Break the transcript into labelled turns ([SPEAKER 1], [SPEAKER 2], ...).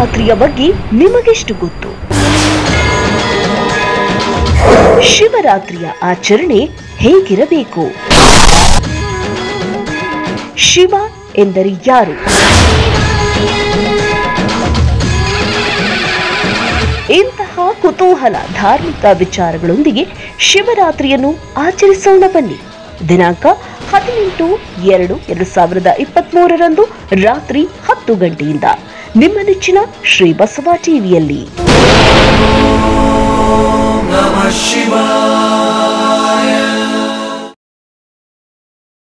[SPEAKER 1] ಶಿವರಾತ್ರಿಯ ಬಗ್ಗೆ ನಿಮಗೆಷ್ಟು ಗೊತ್ತು ಶಿವರಾತ್ರಿಯ ಆಚರಣೆ ಹೇಗಿರಬೇಕು ಶಿವ ಎಂದರೆ ಯಾರು ಇಂತಹ ಕುತೂಹಲ ಧಾರ್ಮಿಕ ವಿಚಾರಗಳೊಂದಿಗೆ ಶಿವರಾತ್ರಿಯನ್ನು ಆಚರಿಸೋಣ ಬನ್ನಿ ದಿನಾಂಕ ಹದಿನೆಂಟು ಎರಡು ಎರಡು ಸಾವಿರದ ಇಪ್ಪತ್ಮೂರರಂದು ರಾತ್ರಿ ಹತ್ತು ಗಂಟೆಯಿಂದ ನಿಮ್ಮ ನೆಚ್ಚಿನ ಶ್ರೀ ಬಸವ ಟಿವಿಯಲ್ಲಿ
[SPEAKER 2] ನಮಃ ಶಿವಾಯ